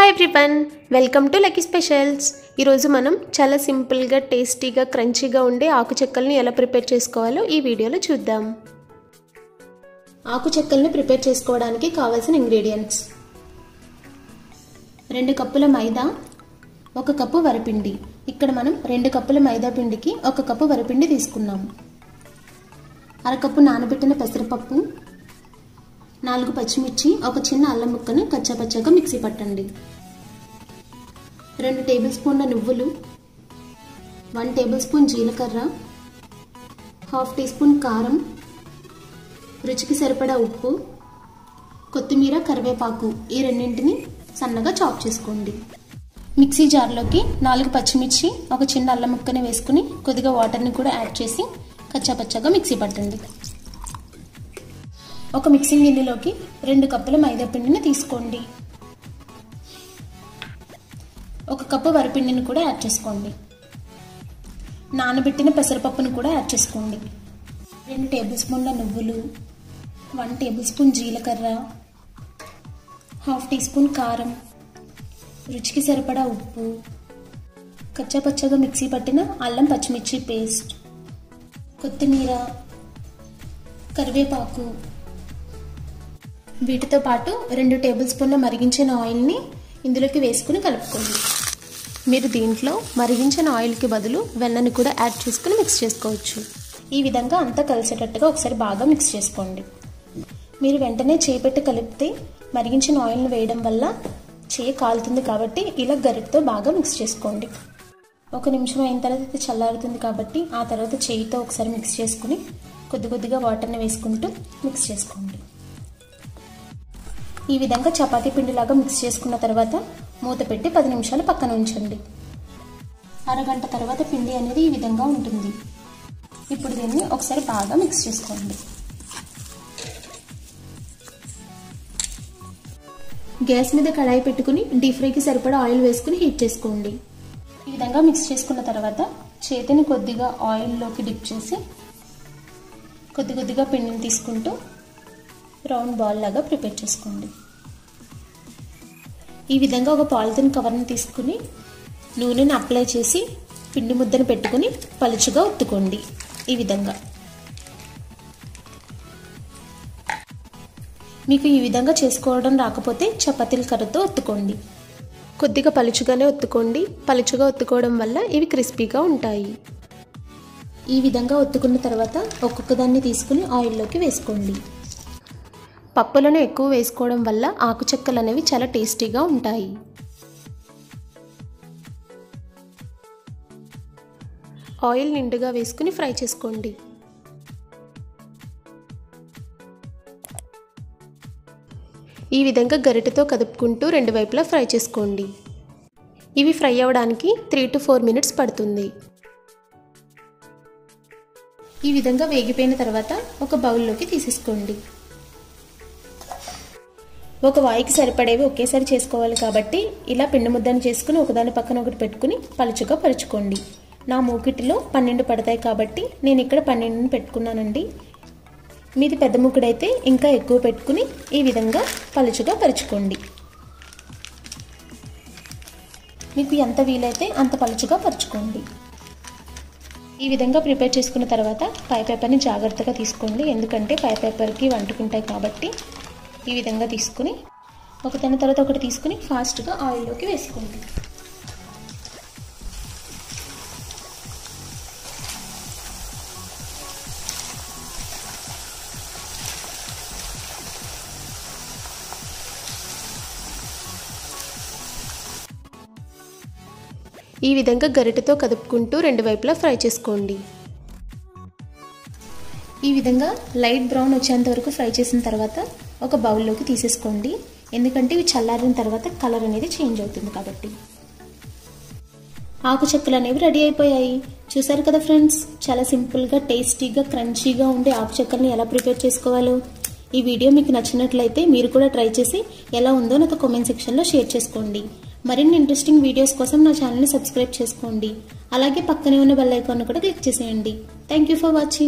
everyone welcome to lucky specials ఈరోజు మనం చాలా సింపుల్గా టేస్టీగా క్రంచీగా ఉండే ఆకు చెక్కల్ని ఎలా ప్రిపేర్ చేసుకోవాలో ఈ వీడియోలో చూద్దాం ఆకు చెక్కల్ని ప్రిపేర్ చేసుకోవడానికి కావాల్సిన ఇంగ్రీడియంట్స్ రెండు కప్పుల మైదా ఒక కప్పు వరిపిండి ఇక్కడ మనం రెండు కప్పుల మైదా పిండికి ఒక కప్పు వరిపిండి తీసుకున్నాం అరకప్పు నానబెట్టిన పెసరపప్పు నాలుగు పచ్చిమిర్చి ఒక చిన్న అల్లం ముక్కను కచ్చాపచ్చాగా మిక్సీ పట్టండి రెండు టేబుల్ స్పూన్ల నువ్వులు వన్ టేబుల్ స్పూన్ జీలకర్ర హాఫ్ టీ స్పూన్ కారం రుచికి సరిపడా ఉప్పు కొత్తిమీర కరివేపాకు ఈ రెండింటిని సన్నగా చాప్ చేసుకోండి మిక్సీ జార్లోకి నాలుగు పచ్చిమిర్చి ఒక చిన్న అల్లం ముక్కని వేసుకుని కొద్దిగా వాటర్ని కూడా యాడ్ చేసి కచ్చాపచ్చాగా మిక్సీ పట్టండి ఒక మిక్సింగ్ గిన్నెలోకి రెండు కప్పుల మైదా పిండిని తీసుకోండి ఒక కప్పు వరిపిండిని కూడా యాడ్ చేసుకోండి నానబెట్టిన పెసరపప్పును కూడా యాడ్ చేసుకోండి రెండు టేబుల్ స్పూన్ల నువ్వులు వన్ టేబుల్ స్పూన్ జీలకర్ర హాఫ్ టీ స్పూన్ కారం రుచికి సరిపడా ఉప్పు కచ్చాపచ్చగా మిక్సీ పట్టిన అల్లం పచ్చిమిర్చి పేస్ట్ కొత్తిమీర కరివేపాకు వీటితో పాటు రెండు టేబుల్ స్పూన్ల మరిగించిన ఆయిల్ని ఇందులోకి వేసుకుని కలుపుకోండి మీరు దీంట్లో మరిగించిన ఆయిల్కి బదులు వెన్నని కూడా యాడ్ చేసుకుని మిక్స్ చేసుకోవచ్చు ఈ విధంగా అంతా కలిసేటట్టుగా ఒకసారి బాగా మిక్స్ చేసుకోండి మీరు వెంటనే చేపెట్టి కలిపితే మరిగించిన ఆయిల్ని వేయడం వల్ల చేయి కాలుతుంది కాబట్టి ఇలా గరిటతో బాగా మిక్స్ చేసుకోండి ఒక నిమిషం అయిన తర్వాత ఇది చల్లారుతుంది కాబట్టి ఆ తర్వాత చేయితో ఒకసారి మిక్స్ చేసుకుని కొద్ది కొద్దిగా వాటర్ని వేసుకుంటూ మిక్స్ చేసుకోండి ఈ విధంగా చపాతీ పిండిలాగా మిక్స్ చేసుకున్న తర్వాత మూత పెట్టి పది నిమిషాలు పక్కన ఉంచండి అరగంట తర్వాత పిండి అనేది ఈ విధంగా ఉంటుంది ఇప్పుడు దీన్ని ఒకసారి బాగా మిక్స్ చేసుకోండి గ్యాస్ మీద కడాయి పెట్టుకుని డీప్ ఫ్రైకి సరిపడా ఆయిల్ వేసుకుని హీట్ చేసుకోండి ఈ విధంగా మిక్స్ చేసుకున్న తర్వాత చేతిని కొద్దిగా ఆయిల్లోకి డిప్ చేసి కొద్ది కొద్దిగా పిండిని తీసుకుంటూ రౌండ్ బాల్ లాగా ప్రిపేర్ చేసుకోండి ఈ విధంగా ఒక పాలిథిన్ కవర్ని తీసుకుని నూనెని అప్లై చేసి పిండి ముద్దను పెట్టుకుని పలుచుగా ఒత్తుకోండి ఈ విధంగా మీకు ఈ విధంగా చేసుకోవడం రాకపోతే చపాతీల కర్రతో ఒత్తుకోండి కొద్దిగా పలుచుగానే ఒత్తుకోండి పలుచుగా ఒత్తుకోవడం వల్ల ఇవి క్రిస్పీగా ఉంటాయి ఈ విధంగా ఒత్తుకున్న తర్వాత ఒక్కొక్క దాన్ని తీసుకుని ఆయిల్లోకి వేసుకోండి పప్పులను ఎక్కువ వేసుకోవడం వల్ల ఆకు చెక్కలు అనేవి చాలా టేస్టీగా ఉంటాయి ఆయిల్ నిండుగా వేసుకుని ఫ్రై చేసుకోండి ఈ విధంగా గరిటెతో కదుపుకుంటూ రెండు వైపులా ఫ్రై చేసుకోండి ఇవి ఫ్రై అవ్వడానికి త్రీ టు ఫోర్ మినిట్స్ పడుతుంది ఈ విధంగా వేగిపోయిన తర్వాత ఒక బౌల్లోకి తీసేసుకోండి ఒక వాయికి సరిపడేవి ఒకేసారి చేసుకోవాలి కాబట్టి ఇలా పిండి ముద్దను చేసుకుని ఒకదాని పక్కన ఒకటి పెట్టుకుని పలుచుగా పరుచుకోండి నా మూకిటిలో పన్నెండు పడతాయి కాబట్టి నేను ఇక్కడ పన్నెండుని పెట్టుకున్నానండి మీది పెద్ద ముక్కుడైతే ఇంకా ఎక్కువ పెట్టుకుని ఈ విధంగా పలుచుగా పరుచుకోండి మీకు ఎంత వీలైతే అంత పలుచుగా పరుచుకోండి ఈ విధంగా ప్రిపేర్ చేసుకున్న తర్వాత పై పేపర్ని జాగ్రత్తగా తీసుకోండి ఎందుకంటే పై పేపర్కి వంటుకుంటాయి కాబట్టి ఈ విధంగా తీసుకుని ఒకదాని తర్వాత ఒకటి తీసుకుని ఫాస్ట్గా ఆయిల్లోకి వేసుకోండి ఈ విధంగా గరిటెతో కదుపుకుంటూ రెండు వైపులా ఫ్రై చేసుకోండి ఈ విధంగా లైట్ బ్రౌన్ వచ్చేంత వరకు ఫ్రై చేసిన తర్వాత ఒక బౌల్లోకి తీసేసుకోండి ఎందుకంటే ఇవి చల్లారిన తర్వాత కలర్ అనేది చేంజ్ అవుతుంది కాబట్టి ఆకు చెక్కలు అనేవి రెడీ అయిపోయాయి చూసారు కదా ఫ్రెండ్స్ చాలా సింపుల్గా టేస్టీగా క్రంచీగా ఉండే ఆకు చెక్కల్ని ఎలా ప్రిపేర్ చేసుకోవాలో ఈ వీడియో మీకు నచ్చినట్లయితే మీరు కూడా ట్రై చేసి ఎలా ఉందో నాతో కామెంట్ సెక్షన్లో షేర్ చేసుకోండి మరిన్ని ఇంట్రెస్టింగ్ వీడియోస్ కోసం నా ఛానల్ని సబ్స్క్రైబ్ చేసుకోండి అలాగే పక్కనే ఉన్న బెల్ ఐకాన్ కూడా క్లిక్ చేసేయండి థ్యాంక్ యూ ఫర్ వాచింగ్